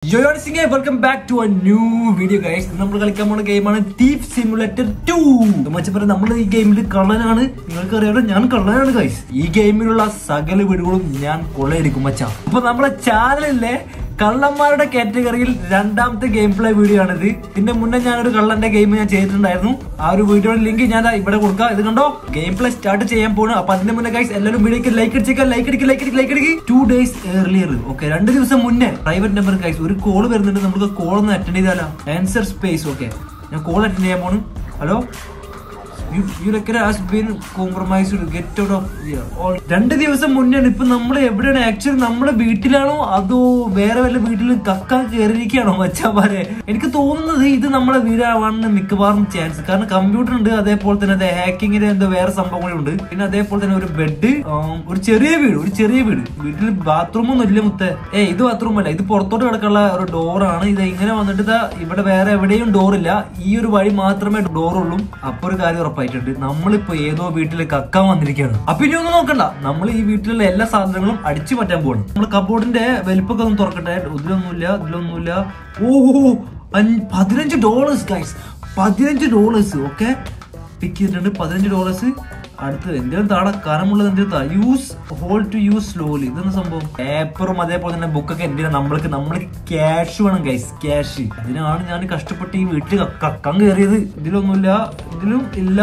യോസിംഗ് welcome back to a new video guys നമ്മൾ കളിക്കാൻ പോണ ഗെയിമാണ് തീഫ് സിമുലേറ്റർ ടു മച്ച പറയാം നമ്മൾ ഈ ഗെയിമിൽ കള്ളനാണ് നിങ്ങൾക്ക് അറിയാലോ ഞാൻ കള്ളനാണ് ഗൈസ് ഈ ഗെയിമിലുള്ള സകല വീടുകളും ഞാൻ കൊള്ളയടിക്കും മച്ച അപ്പൊ നമ്മളെ ചാനലിലെ കള്ളന്മാരുടെ കാറ്റഗറിയിൽ രണ്ടാമത്തെ ഗെയിം പ്ലേ വീഡിയോ ആണിത് ഇതിന്റെ മുന്നേ ഞാനൊരു കള്ളന്റെ ഗെയിം ഞാൻ ചെയ്തിട്ടുണ്ടായിരുന്നു ആ ഒരു വീഡിയോയുടെ ലിങ്ക് ഞാൻ ദാ ഇവിടെ കൊടുക്കാം ഇത് കണ്ടോ ഗെയിം പ്ലേ സ്റ്റാർട്ട് ചെയ്യാൻ പോണു അപ്പൊ അതിന്റെ മുന്നേ ഗൈസ് എല്ലാവരും വീഡിയോക്ക് ലൈക്ക് അടിച്ചേക്കാം ലൈക്ക് അടിക്കുക ലൈക്ക് അടിക്കുക ലൈക്ക് അടിക്കുക ടു ഡേയ്സ് ഏർലിയർ ഓക്കെ രണ്ട് ദിവസം മുന്നേ പ്രൈവറ്റ് നമ്പർ ഗൈസ് ഒരു കോൾ വരുന്നുണ്ട് നമുക്ക് കോൾ ഒന്ന് അറ്റൻഡ് ചെയ്താലോ ആൻസർ സ്പേസ് ഓക്കെ ഞാൻ കോൾ അറ്റൻഡ് ചെയ്യാൻ പോണു hello You, you like has been compromised to get out of here. All- രണ്ട് ദിവസം മുന്നേ ഇപ്പൊ നമ്മൾ എവിടെയാണ് ആക്ച്വലി നമ്മുടെ വീട്ടിലാണോ അതോ വേറെ വല്ല വീട്ടിൽ കക്കാൻ കയറിയിരിക്കുകയാണോ മച്ചാമാരെ എനിക്ക് തോന്നുന്നത് ഇത് നമ്മുടെ വീടാവാണെന്ന് മിക്കവാറും ചാൻസ് കാരണം കമ്പ്യൂട്ടർ ഉണ്ട് അതേപോലെ തന്നെ അതെ ഹാക്കിങ്ങിന് എന്തോ വേറെ സംഭവങ്ങളുണ്ട് പിന്നെ അതേപോലെ തന്നെ ഒരു ബെഡ് ഒരു ചെറിയ വീട് ഒരു ചെറിയ വീട് വീട്ടിൽ ബാത്റൂം ഒന്നും ഇല്ല മുത്തേ ഏ ഇത് ബാത്റൂം അല്ല ഇത് പുറത്തോട്ട് കിടക്കാനുള്ള ഒരു ഡോറാണ് ഇത് ഇങ്ങനെ വന്നിട്ട് ഇതാ ഇവിടെ വേറെ എവിടെയും ഡോർ ഇല്ല ഈ ഒരു വഴി മാത്രമേ ഡോർ ഉള്ളൂ അപ്പൊ ഒരു കാര്യം ഉറപ്പായിട്ടുണ്ട് നമ്മളിപ്പോ ഏതോ വീട്ടിൽ കക്കാൻ വന്നിരിക്കുകയാണ് അപ്പൊ ഇനി ഒന്നും നോക്കണ്ട നമ്മൾ ഈ വീട്ടിലുള്ള എല്ലാ സാധനങ്ങളും അടിച്ചു മാറ്റാൻ പോകണം നമ്മൾ കബോർഡിന്റെ വലിപ്പൊക്കെ ഒന്ന് തുറക്കട്ടെ ഇതിലൊന്നുമില്ല ഇതിലൊന്നുമില്ല ഓ അഞ്ച്- പതിനഞ്ച് ഡോളേഴ്സ് ഗൈസ് പതിനഞ്ച് ഡോളേഴ്സ് ഓക്കെ പിക്ക് ചെയ്തിട്ടുണ്ട് പതിനഞ്ച് ഡോളേഴ്സ് അടുത്ത് എന്തെങ്കിലും താഴെ കനമുള്ളത് എന്തെങ്കിലും use hole to use slowly ഇതെന്ന സംഭവം പേപ്പറും അതേപോലെ തന്നെ ബുക്കൊക്കെ എന്തിനാ നമ്മൾക്ക് നമ്മൾക്ക് ക്യാഷ് വേണം ഗൈസ് ക്യാഷ് അതിനാണ് ഞാൻ കഷ്ടപ്പെട്ട് ഈ വീട്ടിൽ ക- കക്കാൻ കയറിയത് ഇതിലൊന്നുമില്ല ഇതിലും ഇല്ല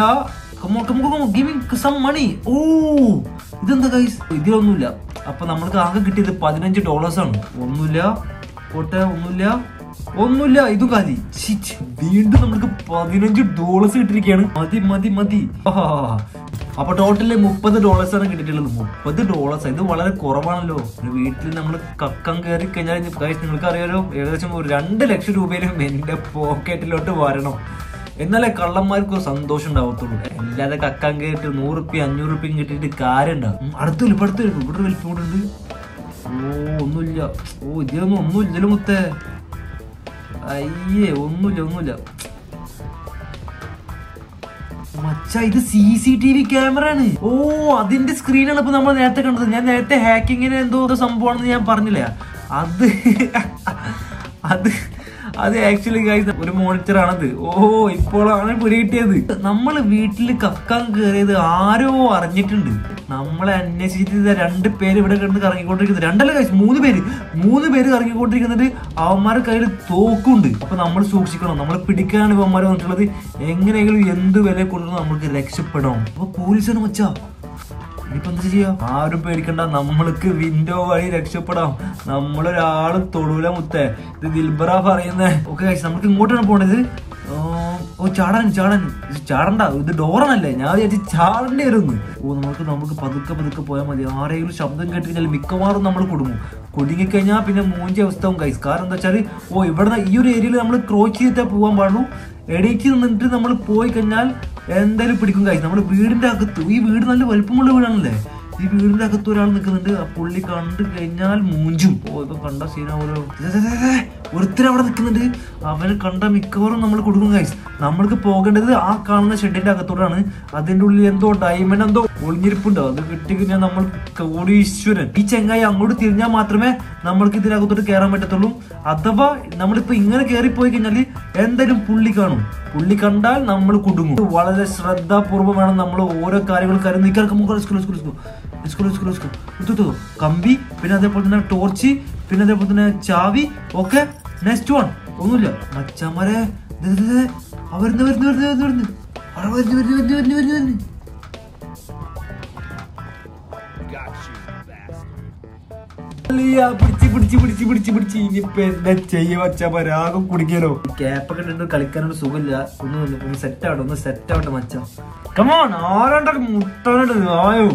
ഗിവിംഗ് സം മണി ഓ ഇതെന്താ ഗൈസ് ഇതിലൊന്നുമില്ല അപ്പൊ നമ്മൾക്ക് ആകെ കിട്ടിയത് പതിനഞ്ച് ഡോളേഴ്സ് ആണ് ഒന്നുമില്ല പോട്ടെ ഒന്നുമില്ല ഒന്നുമില്ല ഇതും കാതി Shit. വീണ്ടും നമുക്ക് പതിനഞ്ച് ഡോളേഴ്സ് കിട്ടിയിരിക്കുകയാണ് മതി മതി മതി ആഹാ. അപ്പൊ ടോട്ടല് മുപ്പത് ഡോളേഴ്സ് ആണ് കിട്ടിയിട്ടുള്ളത് മുപ്പത് ഡോളേഴ്സ് ഇത് വളരെ കുറവാണല്ലോ ഒരു വീട്ടിൽ നമ്മൾ കക്കം കയറി കഴിഞ്ഞാൽ guys നിങ്ങൾക്ക് അറിയാലോ ഏകദേശം ഒരു രണ്ട് ലക്ഷം രൂപയിലും എന്റെ പോക്കറ്റിലോട്ട് വരണം എന്നാലേ കള്ളന്മാർക്ക് ഒരു സന്തോഷം ഉണ്ടാവത്തുള്ളൂ അല്ലാതെ കക്കാൻ കയറിയിട്ട് നൂറ് റുപ്യ അഞ്ഞൂറ് റുപ്യം കിട്ടിയിട്ട് കാര്യമുണ്ടാവും അടുത്ത് വലിപ്പം അടുത്ത് വലിപ്പം ഇവിടെ വലിപ്പം കൂടെ ഉണ്ട് ഓ ഒന്നുമില്ല ഓ ഇതിലൊന്നും ഒന്നുമില്ല ഇതിലും മുത്തേ അയ്യേ ഒന്നുമില്ല ഒന്നുമില്ല മച്ച ഇത് C C T V camera ആണ് ഓ അതിന്റെ സ്ക്രീനാണ് ഇപ്പൊ നമ്മൾ നേരത്തെ കണ്ടത് ഞാൻ നേരത്തെ ഹാക്കിങ്ങിന് എന്തോ ഒരു സംഭവമാണെന്ന് ഞാൻ പറഞ്ഞില്ലേ അത് അത് അത് ആക്ച്വലി ഗൈസ് ഒരു മോണിറ്റർ ആണത് ഓ ഇപ്പോഴാണ് പിടികിട്ടിയത് നമ്മൾ വീട്ടിൽ കക്കാൻ കയറിയത് ആരോ അറിഞ്ഞിട്ടുണ്ട് നമ്മളെ അന്വേഷിച്ചിട്ട് രണ്ട് പേര് ഇവിടെ കിടന്ന് കറങ്ങിക്കൊണ്ടിരിക്കുന്നത് രണ്ടല്ല ഗൈസ് മൂന്ന് പേര് മൂന്ന് പേര് കറങ്ങിക്കൊണ്ടിരിക്കുന്നുണ്ട് അവന്മാരുടെ കയ്യിൽ തോക്കുണ്ട് അപ്പൊ നമ്മൾ സൂക്ഷിക്കണം നമ്മൾ പിടിക്കാനാണ് ഇവന്മാർ വന്നിട്ടുള്ളത് എങ്ങനെയെങ്കിലും എന്ത് വില കൊടുക്കണം നമ്മൾക്ക് രക്ഷപ്പെടണം അപ്പൊ പോലീസാണ് മച്ചാ ഇനിയിപ്പോ എന്താ ചെയ്യാ ആരും പേടിക്കണ്ട നമ്മൾക്ക് വിൻഡോ വഴി രക്ഷപ്പെടാം നമ്മളൊരാള് തൊടൂല മുത്തേ ഇത് ദിൽബറ പറയുന്നേ ഓക്കെ നമുക്ക് ഇങ്ങോട്ടാണ് പോണത് ആ, ഓ ചാടാൻ ചാടാൻ ഇത് ചാടണ്ട ഇത് ഡോറാണല്ലേ ഞാൻ വിചാരിച്ചു ചാടേണ്ടി വരുന്നു ഓ നമുക്ക് നമുക്ക് പതുക്കെ പതുക്കെ പോയാൽ മതി ആരെങ്കിലും ശബ്ദം കേട്ട് കഴിഞ്ഞാൽ മിക്കവാറും നമ്മൾ കുടുങ്ങും കുടുങ്ങിക്കഴിഞ്ഞാൽ പിന്നെ മൂഞ്ചി അവസ്ഥവും കൈസ് കാരണം എന്താ വെച്ചാൽ ഓ ഇവിടെ ഈ ഒരു ഏരിയയിൽ നമ്മൾ ക്രോച്ച് ചെയ്തിട്ടേ പോകാൻ പാടുള്ളൂ എടീക്ക് നിന്നിട്ട് നമ്മൾ പോയി കഴിഞ്ഞാൽ എന്തായാലും പിടിക്കും കാര്യം നമ്മുടെ വീടിന്റെ അകത്ത് ഈ വീട് നല്ല വലുപ്പമുള്ള വീടാണല്ലേ ഈ വീടിന്റെ അകത്ത് ഒരാൾ നിൽക്കുന്നുണ്ട് ആ പുള്ളി കണ്ടു കഴിഞ്ഞാൽ മൂഞ്ചും ഓ ഇപ്പൊ കണ്ട സീനാവൂലോ ഒരുത്തർ അവിടെ നിൽക്കുന്നുണ്ട് അവനെ കണ്ട മിക്കവാറും നമ്മൾ കൊടുക്കും കായ്സ് നമ്മൾക്ക് പോകേണ്ടത് ആ കാണുന്ന ഷെഡിന്റെ അകത്തോടാണ് അതിന്റെ ഉള്ളിൽ എന്തോ ഡയമണ്ട് എന്തോ ഒളിഞ്ഞിരിപ്പുണ്ടോ അത് കിട്ടി കഴിഞ്ഞാൽ നമ്മൾ കോടീശ്വരൻ ഈ ചെങ്ങായി അങ്ങോട്ട് തിരിഞ്ഞാൽ മാത്രമേ നമ്മൾക്ക് ഇതിനകത്തോട്ട് കയറാൻ പറ്റത്തുള്ളൂ അഥവാ നമ്മളിപ്പോ ഇങ്ങനെ കയറി പോയി കഴിഞ്ഞാൽ എന്തായാലും പുള്ളി കാണും പുള്ളി കണ്ടാൽ നമ്മൾ കുടുങ്ങും വളരെ ശ്രദ്ധാപൂർവ്വം വേണം നമ്മൾ ഓരോ കാര്യങ്ങൾ കാര്യം നീക്കാൻ കമ്പി പിന്നെ അതേപോലെ തന്നെ ടോർച്ച് പിന്നെ അതേപോലെ തന്നെ ചാവി ഓക്കെ നെക്സ്റ്റ് വൺ ഒന്നുമില്ല മച്ചമ്മരെ അവരുന്ന് വരുന്നു വരുന്നു വരുന്നു വരുന്നു അവിടെ വരുന്നു വരുന്നു വരുന്നു വരുന്നു വരുന്നു വരുന്നു അല്ലയ്യ, പിടിച്ച് പിടിച്ച് പിടിച്ച് പിടിച്ച് പിടിച്ച് ഇനിയിപ്പോ എന്താ ചെയ്യ വച്ചാ രാഗം കുടിക്കലോ ക്യാപ്പൊക്കെ ഇട്ടിട്ട് കളിക്കാനൊരു സുഖമില്ല ഒന്ന് ഒന്ന് ഒന്ന് സെറ്റ് ആവട്ടെ ഒന്ന് സെറ്റ് ആവട്ടെ മച്ച കമോൺ ആരാണ്ടൊക്കെ മുട്ടാനായിട്ട് ആയോ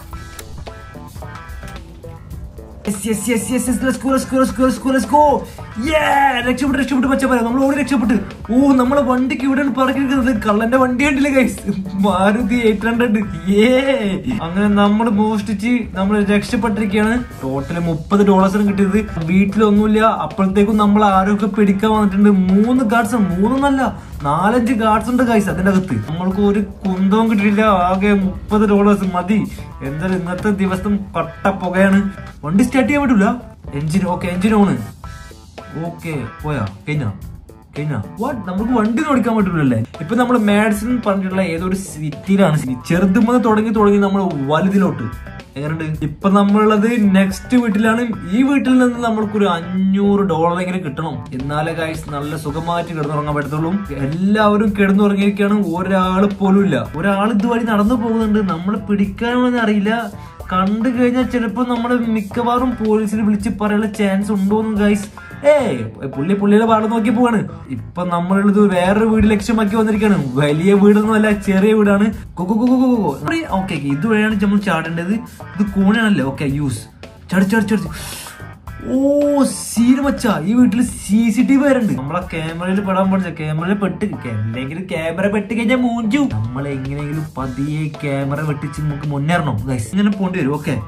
Yes, yes, yes, yes, yes, let's go, let's go, let's go, let's go, let's go. Yeah! രക്ഷപ്പെട്ടു രക്ഷപ്പെട്ടു പച്ചപ്പര നമ്മൾ ഓടി രക്ഷപ്പെട്ടു ഓ നമ്മളെ വണ്ടിക്ക് ഇവിടെ പറക്കുന്നത് കള്ളന്റെ വണ്ടി കണ്ടില്ലേ ഗൈസ് മാരുതി എയ്റ്റ് ഹൺഡ്രഡ് ഏ അങ്ങനെ നമ്മൾ മോഷ്ടിച്ച് നമ്മൾ രക്ഷപ്പെട്ടിരിക്കുകയാണ് ടോട്ടല് മുപ്പത് ഡോളേഴ്സിന് കിട്ടിയത് വീട്ടിലൊന്നുമില്ല അപ്പോഴത്തേക്കും നമ്മൾ ആരൊക്കെ പിടിക്കാൻ വന്നിട്ടുണ്ട് മൂന്ന് ഗാർഡ്സ് മൂന്നൊന്നല്ല നാലഞ്ച് ഗാർഡ്സ് ഉണ്ട് ഗൈസ് അതിന്റെ അകത്ത് നമ്മൾക്ക് ഒരു കുന്തവും കിട്ടിയില്ല ആകെ മുപ്പത് ഡോളേഴ്സ് മതി എന്തായാലും ഇന്നത്തെ ദിവസം കട്ട പുകയാണ് വണ്ടി സ്റ്റാർട്ട് ചെയ്യാൻ പറ്റൂല engine okay engine on okay പോയാ കഴിഞ്ഞ കഴിഞ്ഞ വാട്ട് നമുക്ക് വണ്ടി ഓടിക്കാൻ പറ്റൂലല്ലേ ഇപ്പൊ നമ്മൾ മാഡ്സിൻ പറഞ്ഞിട്ടുള്ള ഏതൊരു സിറ്റിയിലാണ് ചെറുതുമ്പോൾ തുടങ്ങി തുടങ്ങി നമ്മൾ വലുതിലോട്ട് എങ്ങനെയുണ്ട് ഇപ്പൊ നമ്മളുള്ളത് നെക്സ്റ്റ് വീട്ടിലാണ് ഈ വീട്ടിൽ നിന്ന് നമ്മൾക്കൊരു അഞ്ഞൂറ് ഡോളർ എങ്കിലും കിട്ടണം എന്നാലേ ഗൈസ് നല്ല സുഖമായിട്ട് കിടന്നുറങ്ങാൻ പറ്റത്തുള്ളൂ എല്ലാവരും കിടന്നുറങ്ങിയിരിക്കുകയാണ് ഒരാൾ പോലും ഇല്ല ഒരാൾ ഇതുവഴി നടന്നു പോകുന്നുണ്ട് നമ്മൾ പിടിക്കാനൊന്നും അറിയില്ല കണ്ടു കഴിഞ്ഞാൽ ചിലപ്പോ നമ്മള് മിക്കവാറും പോലീസിന് വിളിച്ച് പറയാനുള്ള ചാൻസ് ഉണ്ടോന്നും ഗൈസ് ഏ പുള്ളി പുള്ളിയുടെ പാട് നോക്കി പോവാണ് ഇപ്പൊ നമ്മളുള്ളത് വേറൊരു വീട് ലക്ഷ്യമാക്കി വന്നിരിക്കുകയാണ് വലിയ വീടൊന്നും അല്ല ചെറിയ വീടാണ് ഓക്കെ ഇതുവഴിയാണ് നമ്മൾ ചാടേണ്ടത് ഇത് കൂണാണല്ലേ ഓക്കെ യൂസ് ചടി ചടി ചടി ഓ സീന് മച്ച ഈ വീട്ടിൽ സി സി ടി വി വരണ്ട് നമ്മളെ ക്യാമറയിൽ പെടാൻ പാടില്ല ക്യാമറയിൽ പെട്ട് അല്ലെങ്കിൽ ക്യാമറ പെട്ട് കഴിഞ്ഞാൽ മൂഞ്ചു നമ്മൾ എങ്ങനെയെങ്കിലും പതിയെ ക്യാമറ വെട്ടിച്ച് നമുക്ക് മുന്നേറണം ഗൈസ് ഇങ്ങനെ പോണ്ടി വരും ഓക്കെ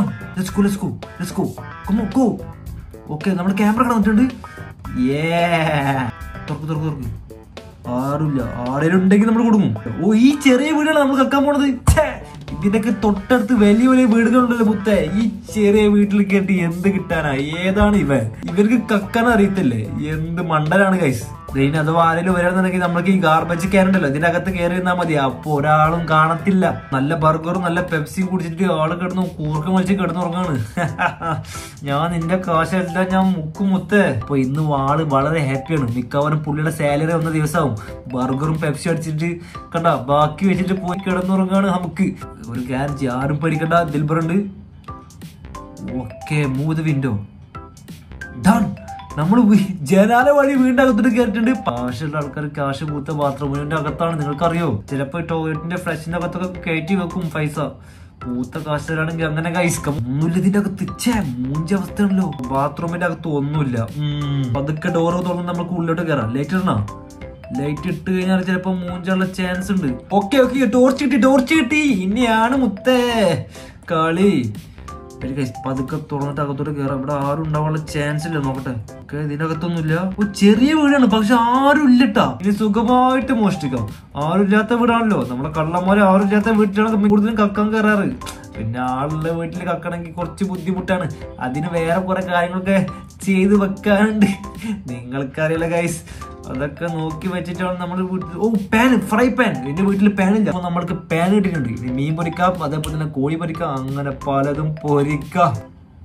ഓക്കെ നമ്മൾ ക്യാമറ കടന്നിട്ടുണ്ട് ഏ തുറക്ക് തുറക്ക് തുറക്ക് ആരുമില്ല ആരെങ്കിലും ഉണ്ടെങ്കിൽ നമ്മൾ കൊടുക്കും ഓ ഈ ചെറിയ വീടാണ് നമ്മൾ കക്കാൻ പോണത് ഛേ, ഇതിന്റെയൊക്കെ തൊട്ടടുത്ത് വലിയ വലിയ വീടുകളുണ്ടല്ലോ മുത്തേ ഈ ചെറിയ വീട്ടിൽ കേട്ട് എന്ത് കിട്ടാനാ ഏതാണ് ഇവൻ ഇവർക്ക് കക്കാൻ അറിയത്തില്ലേ എന്ത് മണ്ടനാണ് ഗൈസ് ഇതിന് അഥവാ ആരെങ്കിലും വരാന്നുണ്ടെങ്കിൽ നമ്മൾക്ക് ഈ ഗാർബേജ് കയറണ്ടല്ലോ ഇതിന്റെ അകത്ത് കയറി നിന്നാ മതി അപ്പൊ ഒരാളും കാണത്തില്ല നല്ല ബർഗറും നല്ല പെപ്സിയും കുടിച്ചിട്ട് ആള് കിടന്നു കൂർക്കം വലിച്ച് കിടന്നുറങ്ങാണ് ഞാൻ നിന്റെ കാശെല്ലാം ഞാൻ മുക്കും മുത്തേ അപ്പൊ ഇന്ന് ആള് വളരെ ഹാപ്പിയാണ് മിക്കവാറും പുള്ളിയുടെ സാലറി വന്ന ദിവസമാവും ബർഗറും പെപ്സി അടിച്ചിട്ട് കണ്ട ബാക്കി വെച്ചിട്ട് പോയി കിടന്നുറങ്ങാണ് നമുക്ക് ഒരു കാര്യം ചെയ്യ്, ആരും പേടിക്കണ്ട ദിൽബറുണ്ട് okay move the window done നമ്മൾ ജനാല വഴി വീടിന്റെ അകത്തോട്ട് കയറിയിട്ടുണ്ട് കാശുള്ള ആൾക്കാർ കാശ് പൂത്ത ബാത്റൂമിന്റെ അകത്താണ് നിങ്ങൾക്കറിയോ ചിലപ്പോ ടോയ്ലറ്റിന്റെ ഫ്ലഷിന്റെ അകത്തൊക്കെ കയറ്റി വെക്കും പൈസ പൂത്ത കാശുകാരാണെങ്കിൽ അങ്ങനെ കൈസ്കം ഒന്നുമില്ല ഇതിന്റെ അകത്ത് ഛേ മൂഞ്ച അവസ്ഥയാണല്ലോ ബാത്റൂമിന്റെ അകത്ത് ഒന്നുമില്ല ഉം. പതുക്കെ ഡോറ് തുറന്ന് നമുക്ക് ഉള്ളിലോട്ട് കയറാം ലൈറ്റ് ഇടണോ ലൈറ്റ് ഇട്ട് കഴിഞ്ഞാൽ ചിലപ്പോ മൂഞ്ചുള്ള ചാൻസ് ഉണ്ട് ഓക്കെ ഓക്കെ ടോർച്ച് കിട്ടി ടോർച്ച് കിട്ടി ഇനിയാണ് മുത്തേ കളി ഒരു guys, പതുക്കെ തുറന്നിട്ട് അകത്തോട്ട് കയറാം ഇവിടെ ആരും ഉണ്ടാവാനുള്ള ചാൻസ് ഇല്ല നോക്കട്ടെ ഓക്കെ ഇതിനകത്തൊന്നുമില്ല ഓ ചെറിയ വീടാണ് പക്ഷെ ആരും ഇല്ലട്ടാ ഇനി സുഖമായിട്ട് മോഷ്ടിക്കാം ആരും ഇല്ലാത്ത വീടാണല്ലോ നമ്മളെ കള്ളന്മാരെ ആരും ഇല്ലാത്ത വീട്ടിലാണ് കൂടുതലും കക്കാൻ കയറാറ് പിന്നെ ആളുടെ വീട്ടിൽ കക്കണമെങ്കിൽ കുറച്ച് ബുദ്ധിമുട്ടാണ് അതിന് വേറെ കുറെ കാര്യങ്ങളൊക്കെ ചെയ്ത് വെക്കാനുണ്ട് നിങ്ങൾക്കറിയില്ല ഗൈസ് അതൊക്കെ നോക്കി വെച്ചിട്ടാണ് നമ്മൾ വീട്ടിൽ ഓ പാൻ ഫ്രൈ പാൻ എന്റെ വീട്ടിൽ പാൻ ഇല്ല അപ്പൊ നമ്മൾക്ക് പാൻ കിട്ടിയിട്ടുണ്ട് ഇനി മീൻ പൊരിക്കാം അതേപോലെ തന്നെ കോഴി പൊരിക്കാം അങ്ങനെ പലതും പൊരിക്കാം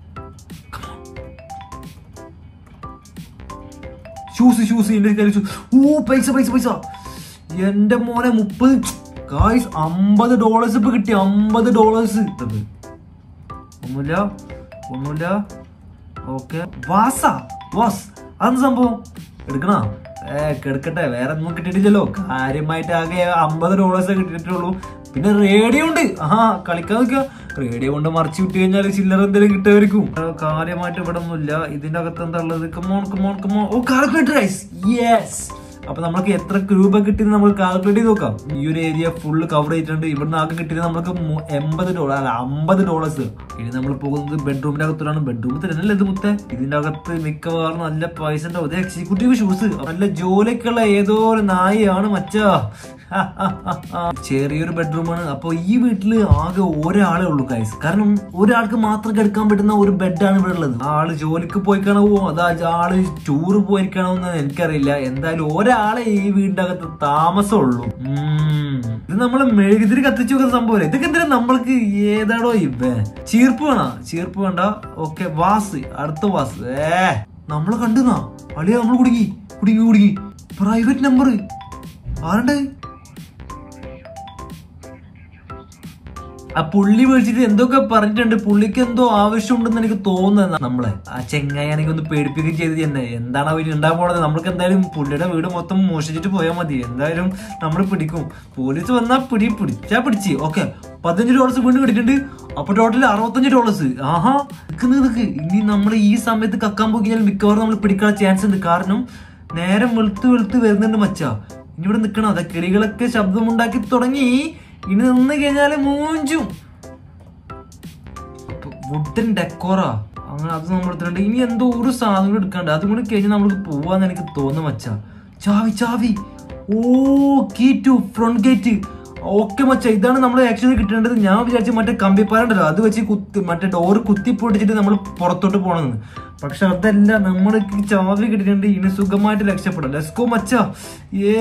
ഷൂസ് ഷൂസ് എന്റെ കയ്യിൽ ഷൂ ഓ പൈസ പൈസ പൈസ എന്റെ മോനെ മുപ്പത് ഗായ്സ് അമ്പത് ഡോളേഴ്സ് ഇപ്പൊ കിട്ടി അമ്പത് ഡോളേഴ്സ് ഒന്നുമില്ല ഒന്നുമില്ല ഓക്കെ വാസ വാസ് അതെന്ത് സംഭവം എടുക്കണ ഏ കിടക്കട്ടെ വേറെ ഒന്നും കിട്ടിയിട്ടില്ലല്ലോ കാര്യമായിട്ട് ആകെ അമ്പത് ഡോളേഴ്സേ കിട്ടിയിട്ടുള്ളൂ പിന്നെ റേഡിയോ ഉണ്ട് ആ കളിക്കാൻ നിൽക്കുക റേഡിയോ കൊണ്ട് മറിച്ച് വിട്ട് കഴിഞ്ഞാൽ ചില്ലറ എന്തെങ്കിലും കിട്ടുമായിരിക്കും കാര്യമായിട്ട് ഇവിടെ ഒന്നുമില്ല ഇതിന്റെ അകത്ത് എന്താ ഉള്ളത് കമോൺ കമോൺ കമോൺ ഓ കാൽക്കുലേറ്റർ ഗൈസ് യെസ് അപ്പൊ നമുക്ക് എത്ര രൂപ കിട്ടിയെന്ന് നമ്മൾ കാൽക്കുലേറ്റ് ചെയ്ത് നോക്കാം ഈ ഒരു ഏരിയ ഫുള്ള് കവർ ചെയ്തിട്ടുണ്ട് ഇവിടുന്ന് ആകെ കിട്ടിയത് നമുക്ക് മു- എൺപത് ഡോളർ അല്ല അമ്പത് ഡോളേഴ്സ് ഇനി നമ്മൾ പോകുന്നത് ബെഡ്റൂമിന്റെ അകത്തോടാണ് ബെഡ്റൂമിൽ തന്നെയല്ലേ ഇത് മുത്തേ ഇതിന്റെ അകത്ത് മിക്കവാറും നല്ല പൈസ ഉണ്ടാവും ഇത് എക്സിക്യൂട്ടീവ് ഷൂസ് നല്ല ജോലിക്കുള്ള ഏതോ ഒരു നായിയാണ് മച്ചാ ചെറിയൊരു ബെഡ്റൂമാണ് അപ്പൊ ഈ വീട്ടില് ആകെ ഒരാളെ ഉള്ളൂ ഗൈസ് കാരണം ഒരാൾക്ക് മാത്രം കിടക്കാൻ പറ്റുന്ന ഒരു ബെഡാണ് ഇവിടെ ഉള്ളത് ആള് ജോലിക്ക് പോയി കാണുമോ അതാ ആള് ടൂറ് പോയിരിക്കണോ എന്ന് എനിക്കറിയില്ല എന്തായാലും ഒരാളെ ഈ വീടിന്റെ അകത്ത് താമസമുള്ളൂ ഉം. ഇത് നമ്മള് മെഴുകുതിരി കത്തിച്ചു വെക്കുന്ന സംഭവം ഇതൊക്കെ എന്തിനാ നമ്മൾക്ക് ഏതാടോ ഇവ ചീർപ്പ് വേണ ചീർപ്പ് വേണ്ട ഓക്കെ വാസ് അടുത്ത വാസ് ഏ നമ്മളെ കണ്ടുന്നാ അളിയാ നമ്മൾ കുടുങ്ങി കുടുങ്ങി കുടുങ്ങി പ്രൈവറ്റ് നമ്പർ ആരുടെ ആ പുള്ളി വിളിച്ചിട്ട് എന്തൊക്കെ പറഞ്ഞിട്ടുണ്ട് പുള്ളിക്ക് എന്തോ ആവശ്യമുണ്ടെന്ന് എനിക്ക് തോന്നുന്നത് നമ്മളെ ആ ചെങ്ങായാണെങ്കിൽ ഒന്ന് പേടിപ്പിക്കുകയും ചെയ്ത് തന്നെ എന്താണ് അവർ ഉണ്ടാകാൻ പോണത് നമ്മൾക്ക് എന്തായാലും പുള്ളിയുടെ വീട് മൊത്തം മോഷിച്ചിട്ട് പോയാൽ മതി എന്തായാലും നമ്മൾ പിടിക്കും പോലീസ് വന്നാൽ പിടി പിടിച്ചാ പിടിച്ച് ഓക്കെ പതിനഞ്ച് ഡോളേഴ്സ് വീണ്ടും കിട്ടിയിട്ടുണ്ട് അപ്പൊ ടോട്ടൽ അറുപത്തഞ്ച് ഡോളേഴ്സ് ആഹാ നിക്ക് നിക്ക് ഇനി നമ്മൾ ഈ സമയത്ത് കക്കാൻ പോയി കഴിഞ്ഞാൽ മിക്കവാറും നമ്മൾ പിടിക്കാൻ ചാൻസ് ഉണ്ട് കാരണം നേരം വെളുത്ത് വെളുത്ത് വരുന്നുണ്ട് മച്ചാ ഇനി ഇവിടെ നിക്കണം അതെ കിളികളൊക്കെ ശബ്ദമുണ്ടാക്കി തുടങ്ങി ഇനി നിന്ന് കഴിഞ്ഞാല് മൂഞ്ചും വുഡൻ ഡെക്കോറാ അങ്ങനെ അത് നമ്മൾ എടുത്തിട്ടുണ്ട് ഇനി എന്തോ ഒരു സാധനം എടുക്കാണ്ട് അതും കൂടി കഴിഞ്ഞാൽ നമ്മൾക്ക് പോവാന്ന് എനിക്ക് തോന്നുന്നു മച്ചാ ചാവി ചാവി ഓ key to front gate okay മച്ച ഇതാണ് നമ്മൾ ആക്ച്വലി കിട്ടേണ്ടത് ഞാൻ വിചാരിച്ചു മറ്റേ കമ്പിപ്പാലുണ്ടല്ലോ അത് വെച്ച് കുത്തി മറ്റേ ഡോറ് കുത്തി പൊട്ടിച്ചിട്ട് നമ്മൾ പുറത്തോട്ട് പോകണമെന്ന് പക്ഷെ അതല്ല നമ്മൾ ചാവി കിട്ടിയിട്ടുണ്ട് ഇനി സുഖമായിട്ട് രക്ഷപ്പെടാം ലെസ്കോ മച്ച ഏ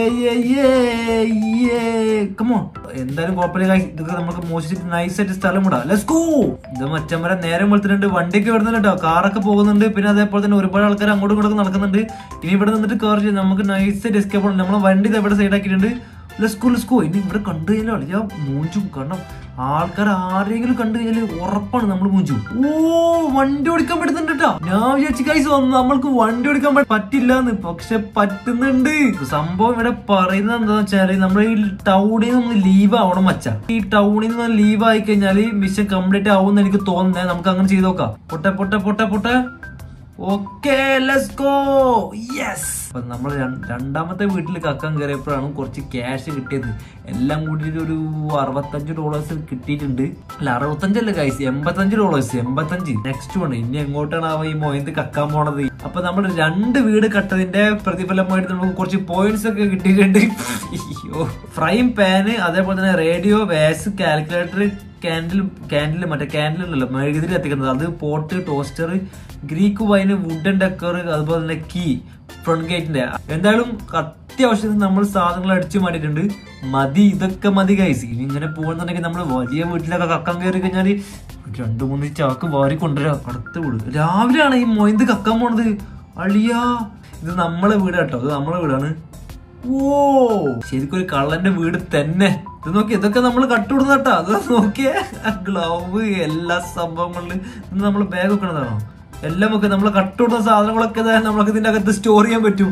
കമോ എന്തായാലും കുഴപ്പമില്ല guys. ഇതൊക്കെ നമുക്ക് മോശിച്ചിട്ട് നൈസായിട്ട് സ്ഥലം വിടാം ലെസ്കോ ഇത് മച്ചമ്മരെ നേരം വെളുത്തിട്ടുണ്ട് വണ്ടിയൊക്കെ വരുന്നുണ്ട് കേട്ടോ കാറൊക്കെ പോകുന്നുണ്ട് പിന്നെ അതേപോലെ തന്നെ ഒരുപാട് ആൾക്കാർ അങ്ങോട്ടും ഇങ്ങോട്ടും നടക്കുന്നുണ്ട് ഇനി ഇവിടെ നിന്നിട്ട് കാർ ചെയ്ത് നമുക്ക് നൈസായിട്ട് എസ്കേപ്പ് ചെയ്യണം നമ്മളെ വണ്ടി ഇത് എവിടെ സൈഡാക്കിയിട്ടുണ്ട് ലെസ്കോ ലെസ്കോ ഇനി ഇവിടെ കണ്ടു കഴിഞ്ഞാൽ ഞാൻ മൂഞ്ചും കാരണം ആൾക്കാർ ആരെങ്കിലും കണ്ടു കഴിഞ്ഞാൽ ഉറപ്പാണ് നമ്മൾ മൂഞ്ചും ഓ വണ്ടി ഓടിക്കാൻ പറ്റുന്നുണ്ട് കേട്ടോ ഞാൻ വിചാരിച്ചു കൈസ് നമ്മൾക്ക് വണ്ടി ഓടിക്കാൻ പ- പറ്റില്ല എന്ന് പക്ഷെ പറ്റുന്നുണ്ട് സംഭവം ഇവിടെ പറയുന്നത് എന്താന്ന് വെച്ചാല് നമ്മൾ ഈ ടൗണിൽ നിന്ന് ലീവ് ആവണം മച്ച ഈ ടൗണിൽ നിന്ന് ലീവ് ആയി കഴിഞ്ഞാല് മിഷൻ കംപ്ലീറ്റ് ആവുമെന്ന് എനിക്ക് തോന്നുന്നത് നമുക്ക് അങ്ങനെ ചെയ്ത് നോക്കാം പൊട്ടെ പൊട്ടെ പൊട്ടെ പൊട്ടെ ഓക്കെ ലെറ്റ്സ് ഗോ യെസ് അപ്പൊ നമ്മൾ രണ്ടാമത്തെ വീട്ടിൽ കക്കാൻ കയറിയപ്പോഴാണ് കുറച്ച് ക്യാഷ് കിട്ടിയത് എല്ലാം കൂടിയിട്ട് ഒരു അറുപത്തഞ്ച് ഡോളേഴ്സ് കിട്ടിയിട്ടുണ്ട് അല്ല അറുപത്തഞ്ചല്ല കൈസ് എൺപത്തഞ്ച് ഡോളേഴ്സ് എൺപത്തഞ്ച് നെക്സ്റ്റ് ആണ് ഇനി എങ്ങോട്ടാണ് അവ ഈ മൊയന്ത് കക്കാൻ പോണത് അപ്പൊ നമ്മൾ രണ്ട് വീട് കട്ടതിന്റെ പ്രതിഫലമായിട്ട് നമുക്ക് കുറച്ച് പോയിന്റ്സ് ഒക്കെ കിട്ടിയിട്ടുണ്ട് അയ്യോ ഫ്രൈം പാന് അതേപോലെ തന്നെ radio vase calculator candle candle മറ്റേ കാൻഡിൽ ഉണ്ടല്ലോ മെഴുകുതിരി കത്തിക്കുന്നത് അത് pot toaster Greek wine wooden decor അതുപോലെ തന്നെ കീ ഫ്രണ്ട് ഗേറ്റിന്റെ എന്തായാലും അത്യാവശ്യത്തിന് നമ്മൾ സാധനങ്ങൾ അടിച്ചു മാറ്റിയിട്ടുണ്ട് മതി ഇതൊക്കെ മതി കൈസ് ഇനി ഇങ്ങനെ പോകുന്നുണ്ടെങ്കിൽ നമ്മൾ വലിയ വീട്ടിലൊക്കെ കക്കാൻ കയറി കഴിഞ്ഞാല് രണ്ടു മൂന്ന് ചാക്ക് വാരി കൊണ്ടുവരാം അടുത്ത് വീട് രാവിലെയാണ് ഈ മൊയന്ത് കക്കാൻ പോണത് അളിയാ ഇത് നമ്മളെ വീട് കേട്ടോ ഇത് നമ്മളെ വീടാണ് ഓ ശരിക്കും ഒരു കള്ളന്റെ വീട് തന്നെ ഇത് നോക്കി ഇതൊക്കെ നമ്മൾ കട്ടുവിടുന്ന കേട്ടോ അത് നോക്കിയേ ഗ്ലൗവ് എല്ലാ സംഭവങ്ങളിലും ഇത് നമ്മൾ ബാഗ് വെക്കണതാണോ എല്ലാം ഒക്കെ നമ്മൾ കട്ടുവിടുന്ന സാധനങ്ങളൊക്കെ ദേ നമുക്ക് ഇതിന്റെ അകത്ത് സ്റ്റോർ ചെയ്യാൻ പറ്റും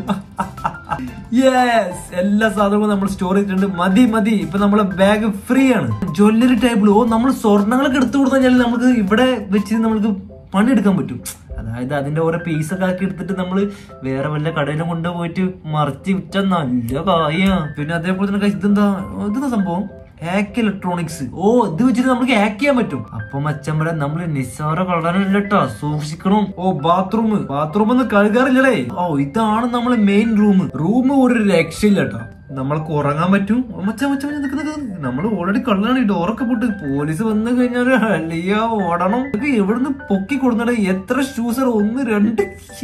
യെസ് എല്ലാ സാധനങ്ങളും നമ്മൾ സ്റ്റോർ ചെയ്തിട്ടുണ്ട് മതി മതി ഇപ്പൊ നമ്മളെ ബാഗ് ഫ്രീ ആണ് ജ്വല്ലറി ടൈപ്പിൽ ഓ നമ്മൾ സ്വർണ്ണങ്ങളൊക്കെ എടുത്തു കൊടുത്തു കഴിഞ്ഞാൽ നമുക്ക് ഇവിടെ വെച്ച് നമുക്ക് പണിയെടുക്കാൻ പറ്റും അതായത് അതിന്റെ ഓരോ പീസ് ഒക്കെ ആക്കി എടുത്തിട്ട് നമ്മൾ വേറെ വല്ല കടയിലും കൊണ്ടുപോയിട്ട് മറിച്ച് വിറ്റ നല്ല കായ പിന്നെ അതേപോലെ തന്നെ guys ഇതെന്താ ഇതെന്താ സംഭവം ഹാക്ക് ഇലക്ട്രോണിക്സ് ഓ ഇത് വെച്ചിട്ട് നമുക്ക് ഹാക്ക് ചെയ്യാൻ പറ്റും അപ്പൊ മച്ചമ്പര നമ്മൾ നിസ്സാര കളറല്ല കേട്ടോ സൂക്ഷിക്കണം ഓ ബാത്റൂം ബാത്റൂം ഒന്നും കഴുകാറില്ലടേ ഓ ഇതാണ് നമ്മളെ മെയിൻ റൂം റൂം ഒരു രക്ഷയില്ല കേട്ടോ നമ്മൾക്ക് ഉറങ്ങാൻ പറ്റും ഓ, മച്ചാ മച്ചാ മച്ചാ, നിക്ക് നിക്ക് നിക്ക്. നമ്മൾ ഓൾറെഡി കള്ളാണ് ഈ ഡോറൊക്കെ പൊട്ട് പോലീസ് വന്നു കഴിഞ്ഞാൽ അല്ലയ്യ ഓടണം ഇതൊക്കെ എവിടുന്ന് പൊക്കി കൊടുന്നടേ എത്ര ഷൂസർ ഒന്ന് രണ്ട്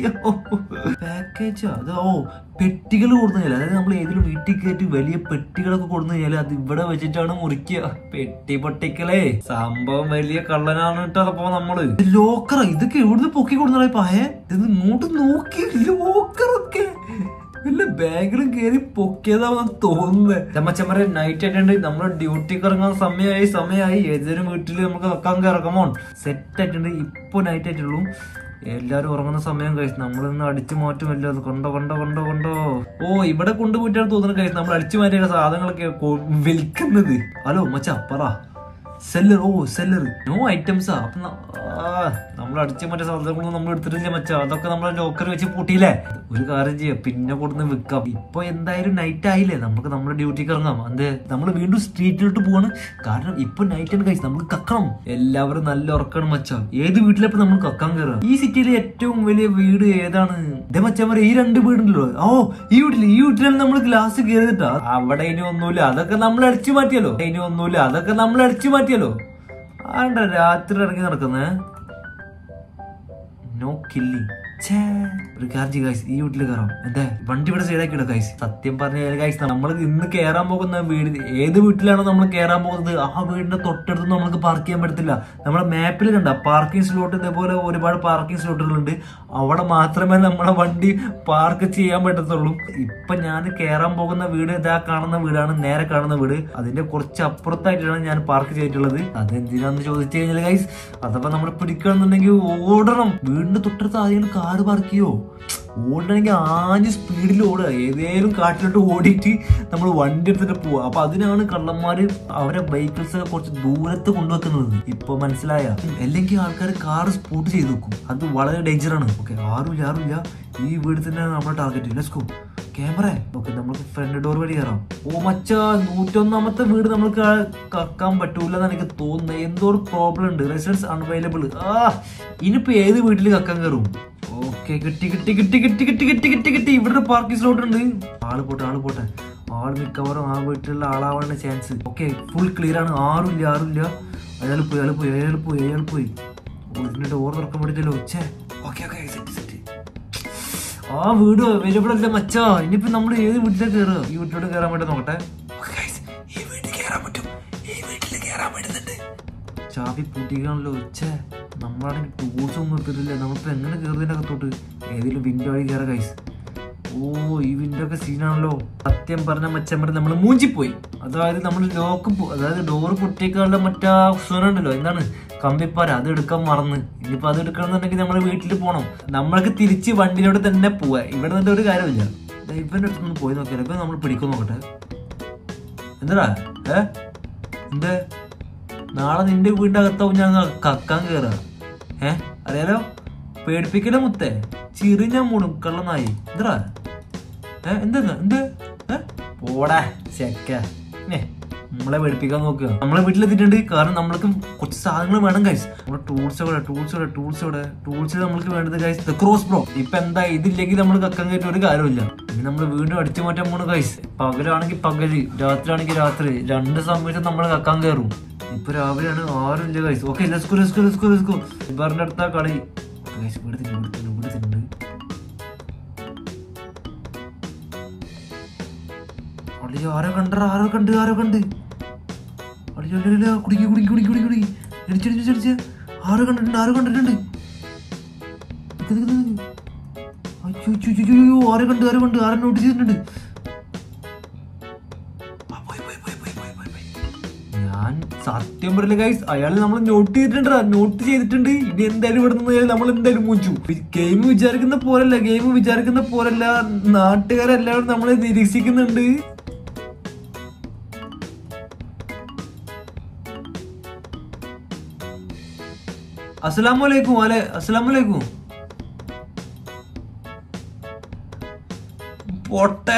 പാക്കേജ് അത് ഓ പെട്ടികൾ കൊടുത്തു കഴിഞ്ഞാൽ അതായത് നമ്മൾ ഏതെങ്കിലും വീട്ടിൽ കയറ്റി വലിയ പെട്ടികളൊക്കെ കൊടുത്തു കഴിഞ്ഞാൽ അത് ഇവിടെ വെച്ചിട്ടാണ് മുറിക്കുക പെട്ടി പൊട്ടിക്കലേ സംഭവം വലിയ കള്ളനാണ് കേട്ടോ അപ്പൊ നമ്മള് ലോക്കറ ഇതൊക്കെ എവിടുന്ന് പൊക്കി കൊടുന്നടേ പായേ ഇത് ഇങ്ങോട്ട് നോക്കി ലോക്കറൊക്കെ വല്ല ബാഗിലും കയറി പൊക്കിയതാണെന്ന് തോന്നുന്നത് ചമ്മച്ചമ്മരെ നൈറ്റ് ആയിട്ടുണ്ട് നമ്മുടെ ഡ്യൂട്ടിക്ക് ഇറങ്ങാൻ സമയമായി സമയമായി ഏതൊരു വീട്ടിൽ നമുക്ക് വെക്കാൻ കയറക്കമോ സെറ്റ് ആയിട്ടുണ്ട് ഇപ്പൊ നൈറ്റ് ആയിട്ടുള്ളൂ എല്ലാരും ഉറങ്ങുന്ന സമയം കഴിച്ചു നമ്മളിന്ന് അടിച്ചു മാറ്റുമല്ലോ അത് കൊണ്ടോ കൊണ്ടോ കൊണ്ടോ കൊണ്ടോ ഓ ഇവിടെ കൊണ്ടുപോയിട്ടാണ് തോന്നുന്നത് കഴിച്ചു നമ്മൾ അടിച്ചു മാറ്റിയ സാധനങ്ങളൊക്കെ കൊ- വിൽക്കുന്നത് ഹലോ മച്ചാ പറ സെല്ലർ ഓ സെല്ലർ നോ ഐറ്റംസാ അപ്പൊ ന- ആ, നമ്മൾ അടിച്ച മറ്റേ സാധനങ്ങളൊന്നും നമ്മൾ എടുത്തിട്ടില്ല മച്ചാ അതൊക്കെ നമ്മളെ ലോക്കർ വെച്ച് പൂട്ടിയില്ലേ ഒരു കാര്യം ചെയ്യാം പിന്നെ കൊടുന്ന് വിൽക്കാം ഇപ്പൊ എന്തായാലും നൈറ്റ് ആയില്ലേ നമുക്ക് നമ്മുടെ ഡ്യൂട്ടിക്ക് ഇറങ്ങാം അത് നമ്മൾ വീണ്ടും സ്ട്രീറ്റിലോട്ട് പോവാണ് കാരണം ഇപ്പൊ നൈറ്റ് ആണ് കഴിച്ച് നമുക്ക് കക്കണം എല്ലാവരും നല്ല ഉറക്കണം മച്ചാ ഏത് വീട്ടിലെപ്പോ നമ്മൾ കക്കാൻ കയറുക ഈ സിറ്റിയിലെ ഏറ്റവും വലിയ വീട് ഏതാണ് ഇതേ മച്ചാമാരെ ഈ രണ്ട് വീടുണ്ടല്ലോ ഓ ഈ വീട്ടില് ഈ വീട്ടിലാണ് നമ്മൾ ഗ്ലാസ് കയറിയിട്ടാ അവിടെ ഇനി ഒന്നുമില്ല അതൊക്കെ നമ്മൾ അടിച്ചു മാറ്റിയല്ലോ ഇനി ഒന്നുമില്ല അതൊക്കെ നമ്മൾ അടിച്ചു മാറ്റിയല്ലോ ആണ്ട രാത്രി ഇറങ്ങി നടക്കുന്നേ നോ കില്ലിങ് ഒരു കാര്യം ഗൈസ് ഈ വീട്ടിൽ കയറാം എന്താ വണ്ടി ഇവിടെ സൈഡാക്കി ഇടാം ഗൈസ് സത്യം പറഞ്ഞ ഗൈസ് നമ്മൾ ഇന്ന് കയറാൻ പോകുന്ന വീട് ഏത് വീട്ടിലാണോ നമ്മൾ കയറാൻ പോകുന്നത് ആ വീടിന്റെ തൊട്ടടുത്ത് നമുക്ക് പാർക്ക് ചെയ്യാൻ പറ്റത്തില്ല നമ്മുടെ മാപ്പിൽ കണ്ട പാർക്കിംഗ് സ്ലോട്ട് ഇതേപോലെ ഒരുപാട് പാർക്കിംഗ് സ്ലോട്ടുകളുണ്ട് അവിടെ മാത്രമേ നമ്മളെ വണ്ടി പാർക്ക് ചെയ്യാൻ പറ്റത്തുള്ളൂ ഇപ്പൊ ഞാൻ കയറാൻ പോകുന്ന വീട് ഇതാ കാണുന്ന വീടാണ് നേരെ കാണുന്ന വീട് അതിന്റെ കുറച്ച് അപ്പുറത്തായിട്ടാണ് ഞാൻ പാർക്ക് ചെയ്തിട്ടുള്ളത് അതെന്തിനാന്ന് ചോദിച്ചു കഴിഞ്ഞാൽ ഗൈസ് അഥവാ നമ്മൾ പിടിക്കണമെന്നുണ്ടെങ്കിൽ ഓടണം വീടിന്റെ തൊട്ടടുത്ത് ആരെങ്കിലും കാറ് പാർക്ക് ചെയ്യോ ഓടണമെങ്കിൽ ആഞ്ഞ് സ്പീഡിൽ ഓടുക ഏതേലും കാട്ടിലോട്ട് ഓടിയിട്ട് നമ്മൾ വണ്ടി എടുത്തിട്ട് പോവുക അപ്പൊ അതിനാണ് കള്ളന്മാര് അവരെ വെഹിക്കിൾസ് ഒക്കെ കുറച്ച് ദൂരത്ത് കൊണ്ടുവെക്കുന്നത് ഇപ്പൊ മനസ്സിലായ അല്ലെങ്കിൽ ആൾക്കാർ കാർ സ്പോട്ട് ചെയ്ത് വെക്കും അത് വളരെ ഡേഞ്ചർ ആണ് ഓക്കെ ആരുമില്ല ആരുമില്ല ഈ വീട് തന്നെയാണ് നമ്മുടെ target let's go camera okay നമുക്ക് ഫ്രണ്ട് ഡോർ വഴി കയറാം ഓ മച്ച നൂറ്റൊന്നാമത്തെ വീട് നമുക്ക് ആ കക്കാൻ പറ്റൂല എന്ന് എനിക്ക് തോന്നുന്നത് എന്തോ ഒരു പ്രോബ്ലം ഉണ്ട് റെസിഡൻസ് അൺവൈലബിൾ ആ ഇനിയിപ്പോ ഏത് വീട്ടിൽ കക്കാൻ കയറും ഓക്കെ കിട്ടി കിട്ടി കിട്ടി കിട്ടി കിട്ടി കിട്ടി കിട്ടി കിട്ടി ഇവിടെ ഒരു പാർക്കിംഗ് സ്ലോട്ട് ഉണ്ട് ആള് പോട്ടെ ആള് പോട്ടെ ആള് മിക്കവാറും ആ വീട്ടിലുള്ള ആളാവാനുള്ള ചാൻസ് ഓക്കെ ഫുൾ ക്ലിയർ ആണ് ആരുമില്ല ആരുമില്ല അയാൾ പോയി അയാൾ പോയി അയാൾ പോയി അയാൾ പോയി ഓ ഇതിന്റെ ഡോർ തുറക്കാൻ പറ്റില്ലല്ലോ ഛേ ഓക്കെ ഓക്കെ സെറ്റ് സെറ്റ് ആ വീട് അവൈലബിൾ അല്ല മച്ചാ ഇനിയിപ്പോ നമ്മൾ ഏത് വീട്ടിലേക്ക് കയറുക ഈ വീട്ടിലോട്ട് കയറാൻ വേണ്ടി നോക്കട്ടെ Okay, guys, ഈ വീട്ടിൽ കയറാൻ പറ്റും ഈ വീട്ടിൽ കയറാൻ പറ്റുന്നുണ്ട് ചാവി പൂട്ടിക്കാണല്ലോ ഛേ നമ്മളാണെങ്കിൽ ടൂൾസ് ഒന്നും എടുത്തിട്ടില്ല നമ്മളിപ്പോ എങ്ങനെ കയറുന്നതിന്റെ അകത്തോട്ട് ഏതെങ്കിലും വിൻഡോ വഴി കയറാം ഗൈസ് ഓ ഈ വിൻഡോ ഒക്കെ സീനാണല്ലോ സത്യം പറഞ്ഞ മച്ചമ്പറ നമ്മൾ മൂഞ്ചിപ്പോയി അതായത് നമ്മൾ ലോക്ക് അതായത് ഡോറ് പൊട്ടിയേക്കാളുടെ മറ്റാ സ്വരം ഉണ്ടല്ലോ എന്താണ് കമ്പിപ്പാര അത് എടുക്കാൻ മറന്ന് ഇനിയിപ്പോ അത് എടുക്കണമെന്നുണ്ടെങ്കിൽ നമ്മൾ വീട്ടിൽ പോകണം നമ്മൾക്ക് തിരിച്ച് വണ്ടിയിലോട്ട് തന്നെ പോവാ ഇവിടെ നിന്നിട്ട് ഒരു കാര്യമില്ല ദേ ഇവന്റെ അടുത്തൊന്ന് പോയി നോക്കിയാലോ ഇപ്പൊ നമ്മൾ പിടിക്കും നോക്കട്ടെ എന്താ ഏ എന്തേ നാളെ നിന്റെ വീടിന്റെ അകത്താവും ഞാൻ കക്കാൻ കയറാ ഏ അറിയാലോ പേടിപ്പിക്കല മുത്തേ ചിറി ഞാൻ മൂടും കള്ളനായി എന്താ ഏ എന്താ എന്ത് ഏ? പോടാ ചെക്ക ഏ നമ്മളെ പേടിപ്പിക്കാൻ നോക്കുക നമ്മളെ വീട്ടിലെത്തിയിട്ടുണ്ട് കാരണം നമ്മൾക്ക് കുറച്ച് സാധനങ്ങൾ വേണം ഗൈസ് നമ്മുടെ ടൂൾസ് ഇവിടെ ടൂൾസ് ഇവിടെ ടൂൾസ് ഇവിടെ ടൂൾസ് നമ്മൾക്ക് വേണ്ടത് ഗൈസ് ക്രോസ് ബ്രോ ഇപ്പൊ എന്താ ഇതില്ലെങ്കിൽ നമ്മൾ കക്കാൻ കയറ്റി ഒരു കാര്യമില്ല ഇനി നമ്മൾ വീണ്ടും അടിച്ചു മാറ്റാൻ പോണ ഗൈസ് പകലാണെങ്കിൽ പകല് രാത്രി ആണെങ്കിൽ രാത്രി രണ്ട് സമയത്ത് നമ്മൾ കക്കാൻ കയറും ഇപ്പൊ രാവിലെയാണ് ആരും ഇല്ല ഗൈസ് ഓക്കെ ലെസ്കു ലെസ്കു ലെസ്കു ലെസ്കു ഇവരുടെ അടുത്ത കളി ഗൈസ് ഇവിടെ തന്നെ ഇവിടെ തന്നെ ഇവിടെ തന്നെ അളി ആരോ കണ്ട ആരോ കണ്ട് ആരോ കണ്ട് അളി അല്ല കുടിക്കി കുടിക്കി കുടിക്കി കുടിക്കി കുടിക്കി ഇടിച്ചടിച്ചടിച്ച് ആരോ കണ്ടിട്ടുണ്ട് ആരോ കണ്ടിട്ടുണ്ട് നിക്ക് നിക്ക് നിക്ക്. അയ്യോ, അയ്യോ, അയ്യോ, അയ്യോ, ആരോ കണ്ട് ആരോ കണ്ട് ആരോ നോട്ടീസ് ചെയ്തിട്ടുണ്ട് ആ, പോയി, പോയി, പോയി, പോയി, പോയി, പോയി, പോയി. ഞാൻ സത്യം പറയില്ല ഗൈസ് അയാൾ നമ്മൾ നോട്ട് ചെയ്തിട്ടുണ്ട് നോട്ട് ചെയ്തിട്ടുണ്ട് ഇനി എന്തായാലും ഇവിടെ നിന്ന് നമ്മൾ എന്തായാലും മൂച്ചു ഗെയിം വിചാരിക്കുന്ന പോലല്ല ഗെയിം വിചാരിക്കുന്ന പോലല്ല നാട്ടുകാരെല്ലാവരും നമ്മളെ നിരീക്ഷിക്കുന്നുണ്ട് അസ്സലാമലൈക്കും അല്ലെ അസ്സലാമലൈക്കും പോട്ടെ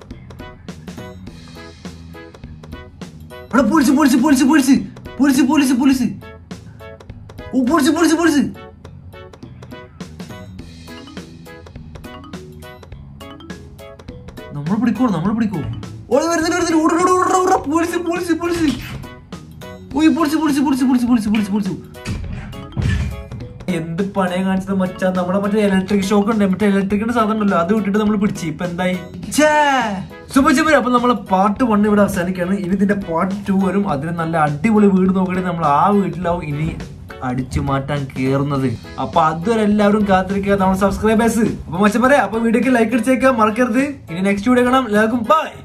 എടാ police police police police police police police ഓ പോലീസ് പോലീസ് പോലീസ് നമ്മൾ പിടിക്കോ നമ്മൾ പിടിക്കോ ഓടി വരുന്നില്ല വരുന്നില്ല ഓടി ഓടി ഓടി ഓടി പോലീസ് പോലീസ് പോലീസ് ഓയ് police police police police police police police എന്ത് പണയം കാണിച്ചത് മച്ചാ നമ്മുടെ മറ്റേ ഇലക്ട്രിക് ഷോക്ക് ഉണ്ട് മറ്റേ ഇലക്ട്രിക്കിന്റെ സാധനം ഉണ്ടല്ലോ അത് വിട്ടിട്ട് നമ്മൾ പിടിച്ച് ഇപ്പൊ എന്തായി സുബച്ചപ്പര് അപ്പൊ നമ്മളെ പാർട്ട് വൺ ഇവിടെ അവസാനിക്കുകയാണ് ഇനി ഇതിന്റെ പാർട്ട് ടു വരും അതിന് നല്ല അടിപൊളി വീട് നോക്കിയിട്ട് നമ്മൾ ആ വീട്ടിലാവും ഇനി അടിച്ചു മാറ്റാൻ കേറുന്നത് അപ്പൊ അതുവരെ എല്ലാവരും കാത്തിരിക്കുക നമ്മൾ സബ്സ്ക്രൈബേഴ്സ് അപ്പൊ മച്ചപ്പരെ അപ്പൊ വീഡിയോക്ക് ലൈക്ക് അടിച്ചേക്കാൻ മറക്കരുത് ഇനി നെക്സ്റ്റ് വീഡിയോ കാണാം എല്ലാവർക്കും ബൈ